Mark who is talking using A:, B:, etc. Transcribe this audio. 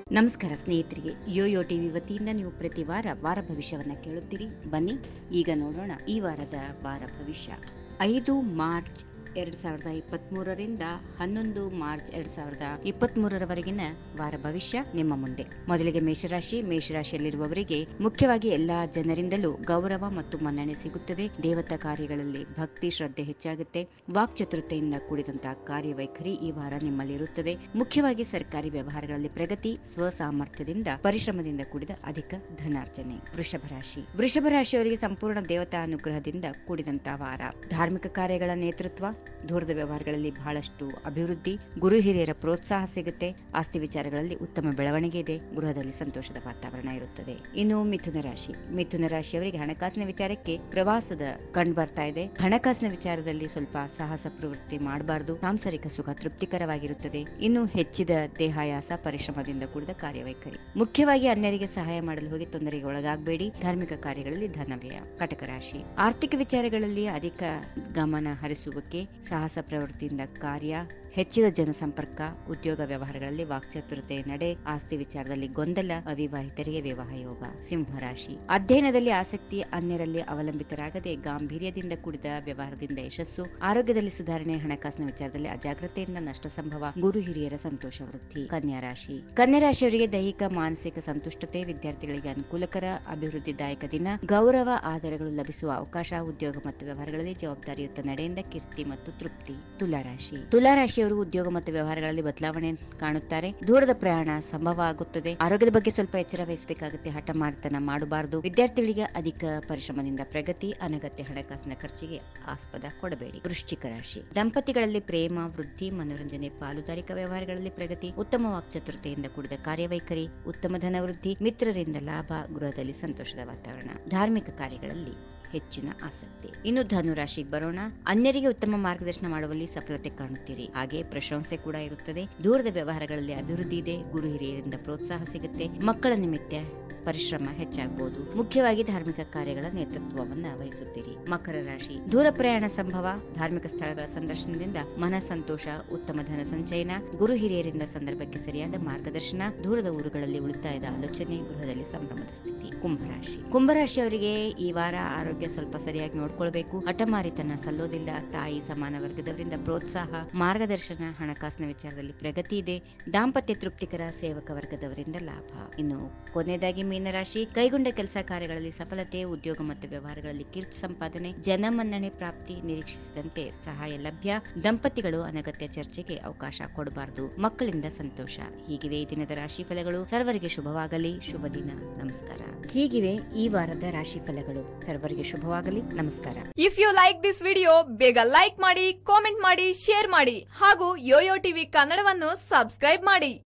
A: ನಮಸ್ಕಾರ ಸ್ನೇಹಿತರಿಗೆ Yoyo TV ವತಿಯಿಂದ ನೀವು ಪ್ರತಿ ವಾರ ವಾರ ಭವಿಷ್ಯವನ್ನ ಕೇಳುತ್ತೀರಿ ಬನ್ನಿ ಈಗ ನೋಡೋಣ ಈ ವಾರದ ವಾರ ಭವಿಷ್ಯ ಐದು ಮಾರ್ಚ್ ಎರಡ್ ಸಾವಿರದ ಇಪ್ಪತ್ತ್ ಮೂರರಿಂದ ಹನ್ನೊಂದು ಮಾರ್ಚ್ ಎರಡ್ ಸಾವಿರದ ಇಪ್ಪತ್ತ್ ಮೂರರವರೆಗಿನ ವಾರ ಭವಿಷ್ಯ ನಿಮ್ಮ ಮುಂದೆ ಮೊದಲಿಗೆ ಮೇಷರಾಶಿ ಮೇಷರಾಶಿಯಲ್ಲಿರುವವರಿಗೆ ಮುಖ್ಯವಾಗಿ ಎಲ್ಲಾ ಜನರಿಂದಲೂ ಗೌರವ ಮತ್ತು ಮನ್ನಣೆ ಸಿಗುತ್ತದೆ ದೇವತಾ ಕಾರ್ಯಗಳಲ್ಲಿ ಭಕ್ತಿ ಶ್ರದ್ಧೆ ಹೆಚ್ಚಾಗುತ್ತೆ ವಾಕ್ಚತುರತೆಯಿಂದ ಕೂಡಿದಂತಹ ಕಾರ್ಯವೈಖರಿ ಈ ವಾರ ನಿಮ್ಮಲ್ಲಿರುತ್ತದೆ ಮುಖ್ಯವಾಗಿ ಸರ್ಕಾರಿ ವ್ಯವಹಾರಗಳಲ್ಲಿ ಪ್ರಗತಿ ಸ್ವಸಾಮರ್ಥ್ಯದಿಂದ ಪರಿಶ್ರಮದಿಂದ ಕೂಡಿದ ಅಧಿಕ ಧನಾರ್ಜನೆ ವೃಷಭ ರಾಶಿ ವೃಷಭ ರಾಶಿಯವರಿಗೆ ಸಂಪೂರ್ಣ ದೇವತಾ ಅನುಗ್ರಹದಿಂದ ಕೂಡಿದಂತಹ ವಾರ ಧಾರ್ಮಿಕ ಕಾರ್ಯಗಳ ನೇತೃತ್ವ ದೂರದ ವ್ಯವಹಾರಗಳಲ್ಲಿ ಬಹಳಷ್ಟು ಅಭಿವೃದ್ಧಿ ಗುರು ಹಿರಿಯರ ಪ್ರೋತ್ಸಾಹ ಸಿಗುತ್ತೆ ಆಸ್ತಿ ವಿಚಾರಗಳಲ್ಲಿ ಉತ್ತಮ ಬೆಳವಣಿಗೆ ಇದೆ ಗೃಹದಲ್ಲಿ ಸಂತೋಷದ ವಾತಾವರಣ ಇರುತ್ತದೆ ಇನ್ನು ಮಿಥುನ ರಾಶಿ ಮಿಥುನ ರಾಶಿಯವರಿಗೆ ಹಣಕಾಸಿನ ವಿಚಾರಕ್ಕೆ ಪ್ರವಾಸದ ಕಂಡು ಬರ್ತಾ ಇದೆ ಹಣಕಾಸಿನ ವಿಚಾರದಲ್ಲಿ ಸ್ವಲ್ಪ ಸಾಹಸ ಪ್ರವೃತ್ತಿ ಮಾಡಬಾರದು ಸಾಂಸಾರಿಕ ಸುಖ ತೃಪ್ತಿಕರವಾಗಿರುತ್ತದೆ ಇನ್ನು ಹೆಚ್ಚಿದ ದೇಹಾಯಾಸ ಪರಿಶ್ರಮದಿಂದ ಕೂಡಿದ ಕಾರ್ಯವೈಖರಿ ಮುಖ್ಯವಾಗಿ ಅನ್ಯರಿಗೆ ಸಹಾಯ ಮಾಡಲು ಹೋಗಿ ತೊಂದರೆಗೆ ಒಳಗಾಗಬೇಡಿ ಧಾರ್ಮಿಕ ಕಾರ್ಯಗಳಲ್ಲಿ ಧನವ್ಯಯ ಕಟಕ ರಾಶಿ ಆರ್ಥಿಕ ವಿಚಾರಗಳಲ್ಲಿ ಅಧಿಕ ಗಮನ ಹರಿಸುವಿಕೆ ಸಾಹಸ ಪ್ರವೃತ್ತಿಯಿಂದ ಕಾರ್ಯ ಹೆಚ್ಚಿದ ಜನಸಂಪರ್ಕ ಉದ್ಯೋಗ ವ್ಯವಹಾರಗಳಲ್ಲಿ ವಾಕ್ಚಾತುರತೆ ನಡೆ ಆಸ್ತಿ ವಿಚಾರದಲ್ಲಿ ಗೊಂದಲ ಅವಿವಾಹಿತರಿಗೆ ವಿವಾಹ ಯೋಗ ಸಿಂಹರಾಶಿ ಅಧ್ಯಯನದಲ್ಲಿ ಆಸಕ್ತಿ ಅನ್ಯರಲ್ಲಿ ಅವಲಂಬಿತರಾಗದೆ ಗಾಂಭೀರ್ಯದಿಂದ ಕೂಡಿದ ವ್ಯವಹಾರದಿಂದ ಯಶಸ್ಸು ಆರೋಗ್ಯದಲ್ಲಿ ಸುಧಾರಣೆ ಹಣಕಾಸಿನ ವಿಚಾರದಲ್ಲಿ ಅಜಾಗ್ರತೆಯಿಂದ ನಷ್ಟ ಸಂಭವ ಗುರು ಹಿರಿಯರ ಸಂತೋಷ ವೃದ್ಧಿ ಕನ್ಯಾ ರಾಶಿ ಕನ್ಯಾ ರಾಶಿಯವರಿಗೆ ದೈಹಿಕ ಮಾನಸಿಕ ಸಂತುಷ್ಟತೆ ವಿದ್ಯಾರ್ಥಿಗಳಿಗೆ ಅನುಕೂಲಕರ ಅಭಿವೃದ್ಧಿದಾಯಕ ದಿನ ಗೌರವ ಆಧಾರಗಳು ಲಭಿಸುವ ಅವಕಾಶ ಉದ್ಯೋಗ ಮತ್ತು ವ್ಯವಹಾರಗಳಲ್ಲಿ ಜವಾಬ್ದಾರಿಯುತ ನಡೆಯಿಂದ ಕೀರ್ತಿ ಮತ್ತು ತೃಪ್ತಿ ತುಲಾರಾಶಿ ತುಲಾರಾಶಿಯವರು ಉದ್ಯೋಗ ಮತ್ತು ವ್ಯವಹಾರಗಳಲ್ಲಿ ಬದಲಾವಣೆ ಕಾಣುತ್ತಾರೆ ದೂರದ ಪ್ರಯಾಣ ಸಂಭವ ಆಗುತ್ತದೆ ಆರೋಗ್ಯದ ಬಗ್ಗೆ ಸ್ವಲ್ಪ ಎಚ್ಚರ ವಹಿಸಬೇಕಾಗುತ್ತೆ ಹಠಮಾರಿತನ ಮಾಡಬಾರದು ವಿದ್ಯಾರ್ಥಿಗಳಿಗೆ ಅಧಿಕ ಪರಿಶ್ರಮದಿಂದ ಪ್ರಗತಿ ಅನಗತ್ಯ ಹಣಕಾಸಿನ ಖರ್ಚಿಗೆ ಆಸ್ಪದ ಕೊಡಬೇಡಿ ವೃಶ್ಚಿಕ ರಾಶಿ ದಂಪತಿಗಳಲ್ಲಿ ಪ್ರೇಮ ವೃದ್ಧಿ ಮನೋರಂಜನೆ ಪಾಲುದಾರಿಕಾ ವ್ಯವಹಾರಗಳಲ್ಲಿ ಪ್ರಗತಿ ಉತ್ತಮ ವಾಕ್ಚತುರತೆಯಿಂದ ಕೂಡಿದ ಕಾರ್ಯವೈಖರಿ ಉತ್ತಮ ಧನವೃದ್ಧಿ ಮಿತ್ರರಿಂದ ಲಾಭ ಗೃಹದಲ್ಲಿ ಸಂತೋಷದ ವಾತಾವರಣ ಧಾರ್ಮಿಕ ಕಾರ್ಯಗಳಲ್ಲಿ ಹೆಚ್ಚಿನ ಆಸಕ್ತಿ ಇನ್ನು ಧನು ರಾಶಿಗೆ ಬರೋಣ ಅನ್ಯರಿಗೆ ಉತ್ತಮ ಮಾರ್ಗದರ್ಶನ ಮಾಡುವಲ್ಲಿ ಸಫಲತೆ ಕಾಣುತ್ತೀರಿ ಹಾಗೆ ಪ್ರಶಂಸೆ ಕೂಡ ಇರುತ್ತದೆ ದೂರದ ವ್ಯವಹಾರಗಳಲ್ಲಿ ಅಭಿವೃದ್ಧಿ ಇದೆ ಗುರು ಹಿರಿಯರಿಂದ ಪ್ರೋತ್ಸಾಹ ಸಿಗುತ್ತೆ ಮಕ್ಕಳ ನಿಮಿತ್ತ ಪರಿಶ್ರಮ ಹೆಚ್ಚಾಗಬಹುದು ಮುಖ್ಯವಾಗಿ ಧಾರ್ಮಿಕ ಕಾರ್ಯಗಳ ನೇತೃತ್ವವನ್ನ ವಹಿಸುತ್ತೀರಿ ಮಕರ ರಾಶಿ ದೂರ ಪ್ರಯಾಣ ಸಂಭವ ಧಾರ್ಮಿಕ ಸ್ಥಳಗಳ ಸಂದರ್ಶನದಿಂದ ಮನ ಸಂತೋಷ ಉತ್ತಮ ಧನ ಸಂಚಯನ ಗುರು ಹಿರಿಯರಿಂದ ಸಂದರ್ಭಕ್ಕೆ ಸರಿಯಾದ ಮಾರ್ಗದರ್ಶನ ದೂರದ ಊರುಗಳಲ್ಲಿ ಉಳಿತಾಯದ ಆಲೋಚನೆ ಗೃಹದಲ್ಲಿ ಸಂಭ್ರಮದ ಸ್ಥಿತಿ ಕುಂಭರಾಶಿ ಕುಂಭರಾಶಿಯವರಿಗೆ ಈ ವಾರ ಆರೋಗ್ಯ ಸ್ವಲ್ಪ ಸರಿಯಾಗಿ ನೋಡ್ಕೊಳ್ಬೇಕು ಹಠಮಾರಿತನ ಸಲ್ಲೋದಿಲ್ಲ ತಾಯಿ ಸಮಾನ ವರ್ಗದವರಿಂದ ಪ್ರೋತ್ಸಾಹ ಮಾರ್ಗದರ್ಶನ ಹಣಕಾಸಿನ ವಿಚಾರದಲ್ಲಿ ಪ್ರಗತಿ ಇದೆ ದಾಂಪತ್ಯ ತೃಪ್ತಿಕರ ಸೇವಕ ವರ್ಗದವರಿಂದ ಲಾಭ ಇನ್ನು ಕೊನೆಯದಾಗಿ ಮೀನರಾಶಿ ಕೈಗೊಂಡ ಕೆಲಸ ಕಾರ್ಯಗಳಲ್ಲಿ ಸಫಲತೆ ಉದ್ಯೋಗ ಮತ್ತು ವ್ಯವಹಾರಗಳಲ್ಲಿ ಕೀರ್ತಿ ಸಂಪಾದನೆ ಜನಮನ್ನಣೆ ಪ್ರಾಪ್ತಿ ನಿರೀಕ್ಷಿಸಿದಂತೆ ಸಹಾಯ ಲಭ್ಯ ದಂಪತಿಗಳು ಅನಗತ್ಯ ಚರ್ಚೆಗೆ ಅವಕಾಶ ಕೊಡಬಾರದು ಮಕ್ಕಳಿಂದ ಸಂತೋಷ ಹೀಗಿವೆ ಈ ದಿನದ ರಾಶಿ ಫಲಗಳು ಸರ್ವರಿಗೆ ಶುಭವಾಗಲಿ ಶುಭ ದಿನ ನಮಸ್ಕಾರ ಹೀಗಿವೆ ಈ ವಾರದ ರಾಶಿ ಫಲಗಳು ಸರ್ವರಿಗೆ ಶುಭವಾಗಲಿ ನಮಸ್ಕಾರ
B: if you like this video ಬೇಗ ಲೈಕ್ ಮಾಡಿ ಕಾಮೆಂಟ್ ಮಾಡಿ ಶೇರ್ ಮಾಡಿ ಹಾಗೂ ಯೋಯೋ ಟಿವಿ ಕನ್ನಡವನ್ನು ಸಬ್ಸ್ಕ್ರೈಬ್ ಮಾಡಿ